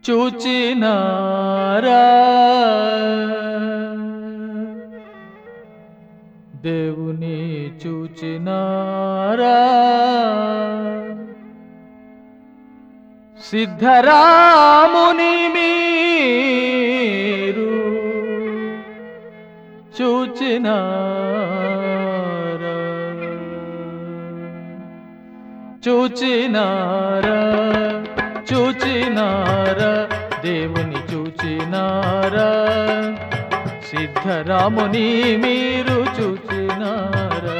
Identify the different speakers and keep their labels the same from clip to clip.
Speaker 1: చూచినారా దేవుని చూచినారా సిద్ధరాముని మీరు చూచినారా చూచినారా చూచినారా దేవుని చూచినారా సిద్ధరాముని మీరు చూచినారా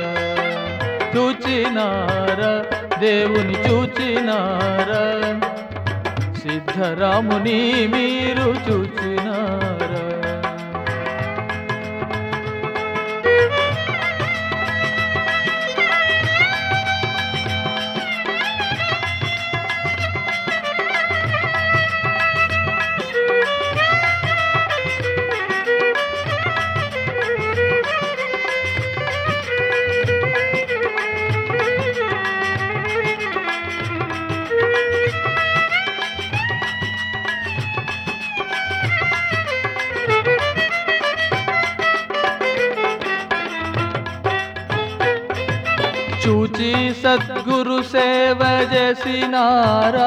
Speaker 1: చూచినారా దేవుని చూచినారా సిద్ధరాముని మీరు చూచినారా చూచి సద్గురు సేవ చేసినారా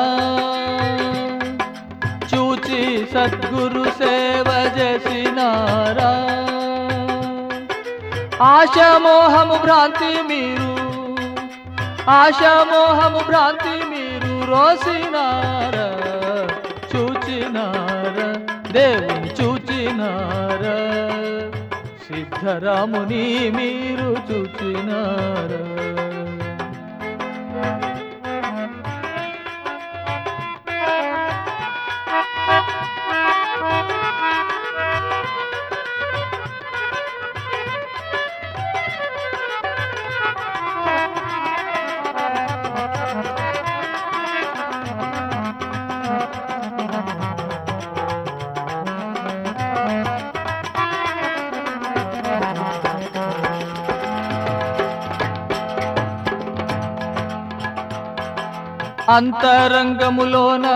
Speaker 1: చూచి సద్గురు సేవ చేసినారా ఆశామోహము భ్రాంతి మీరు ఆశామోహము భ్రాంతి మీరు రోసినారా చూచినారా దేవుని చూచినారా సిద్ధరాముని మీరు చూచినారా అంతరంగములోన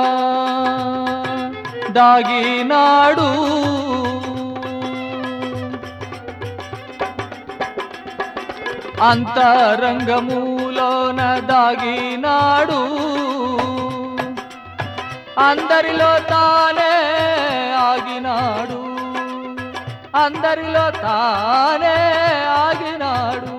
Speaker 1: దాగినాడు అంతరంగములోన దాగినాడు అందరిలో తానే ఆగినాడు అందరిలో తానే ఆగినాడు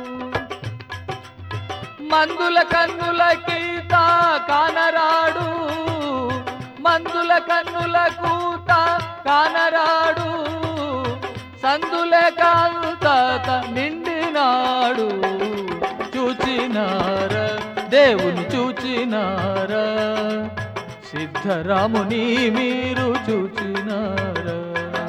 Speaker 1: మందుల కన్నుల కీత కానరాడు మందుల కన్నుల కూత కానరాడు సందుల కాంత నిండినాడు చూచినార దేవుని చూచినారా సిద్ధరాముని మీరు చూచినారా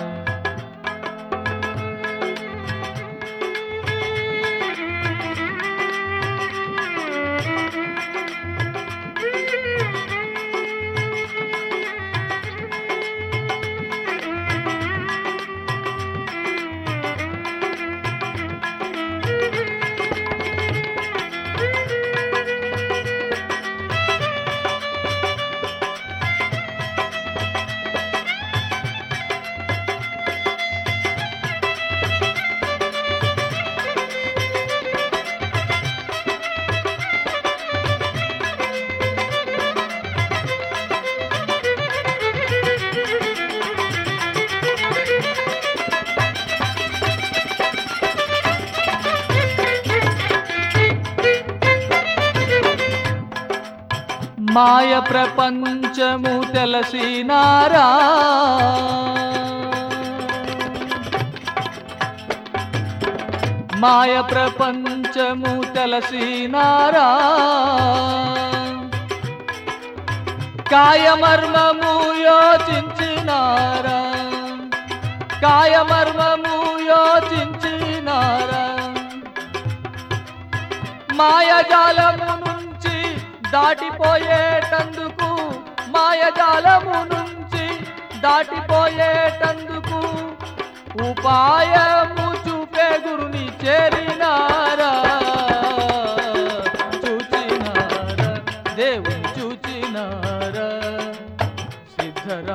Speaker 1: మాయ ప్రపంచము తెలసినారా మాయ ప్రపంచము తెలసినారా కాయమర్మము యోచించినారా కాయమర్మము యోచించినారా మాయజాలము నుంచి దాటిపోయేటందుకు మాయజాలము నుంచి దాటిపోయేటందుకు ఉపాయము చూపే గురుని చేరినారా చూచినారా దేవుని చూచినారా సిద్ధ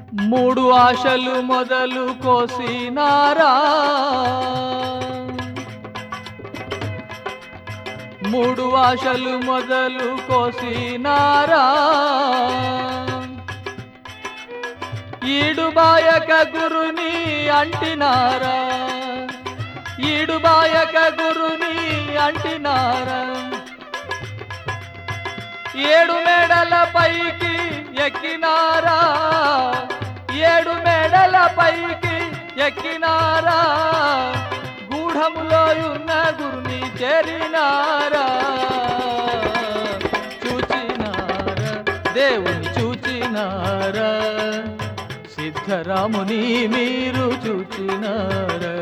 Speaker 1: మూడు ఆశలు మొదలు కోసినారా మూడు ఆశలు మొదలు కోసినారా ఈడు బాయక గురుని అంటినారా ఈడు బాయక గురుని అంటినారా ఏడు మేడల పైకి ఎక్కినారా ఏడు మేడల పైకి ఎక్కినారా గూఢములో ఉన్న గురుని చేరినారా చూచినారా దేవుని చూచినారా సిద్ధరాముని మీరు చూచినారా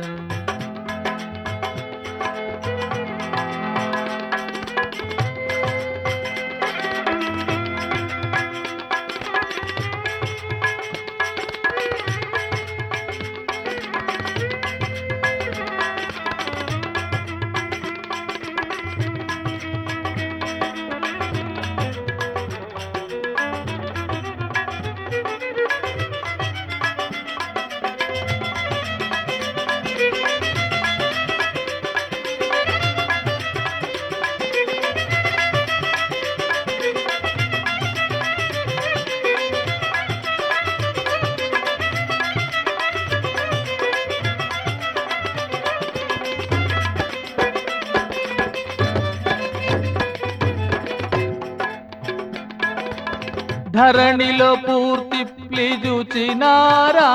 Speaker 1: ధరణిలో పూర్తి ప్లిజుచినారా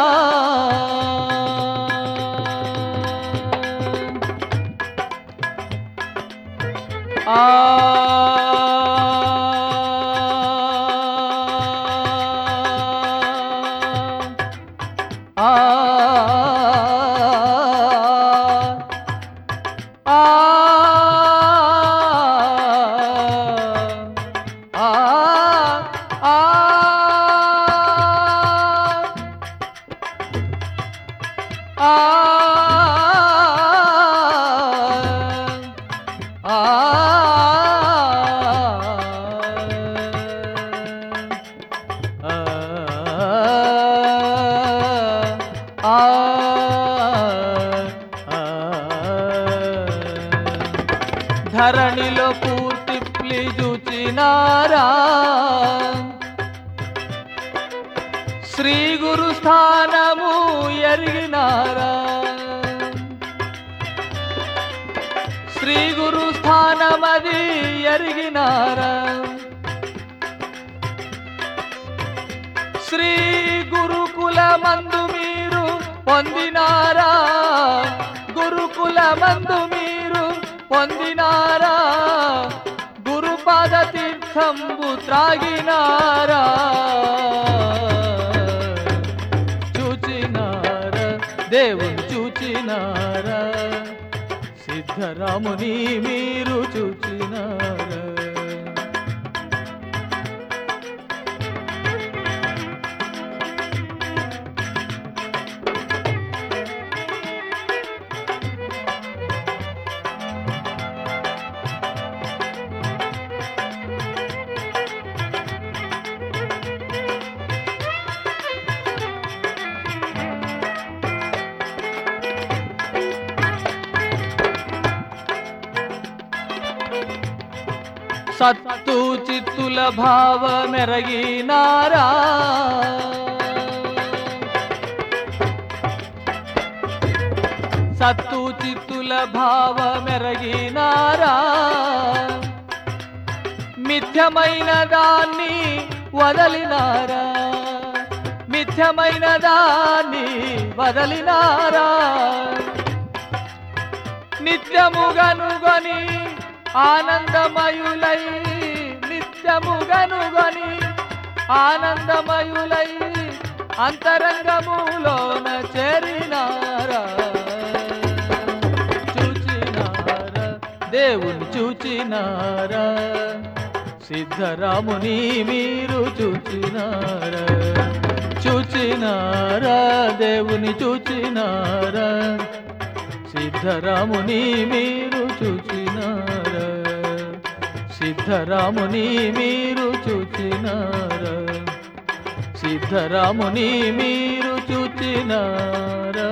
Speaker 1: ఆ ఆ ఆ ఆ ఆ ఆ ధరణిలో పూర్తి ప్లిజుచినారా శ్రీ గురు స్థానము ఎరిగినారా శ్రీ గురు స్థానమది ఎరిగినారా శ్రీ గురుకుల మందు మీరు పొందినారా గురుకుల మందు మీరు పొందినారా గురుపాద తీర్థంబు త్రాగినారా చూచినారా దేవుని చూచినారా సిద్ధరాముని మీరు చూచినారా సత్తు చిత్తుల భావ మెరగినారా సత్తు చిత్తుల భావ మెరగినారా మిథ్యమైన దాన్ని వదలినారా మిథ్యమైన దాన్ని వదలినారా నిత్యముగనుగొని ఆనందమయులై నిత్యముగనుగొని ఆనందమయులై అంతరంగములోన చేరినారా చూచినారా దేవుని చూచినారా సిద్ధరాముని మీరు చూచినారా చూచినారా దేవుని చూచినారా సిద్ధరాముని మీరు చూచినారా సిద్ధరాముని మీరు చూచినారా సిద్ధ సిద్ధరాముని మీరు చూచినారా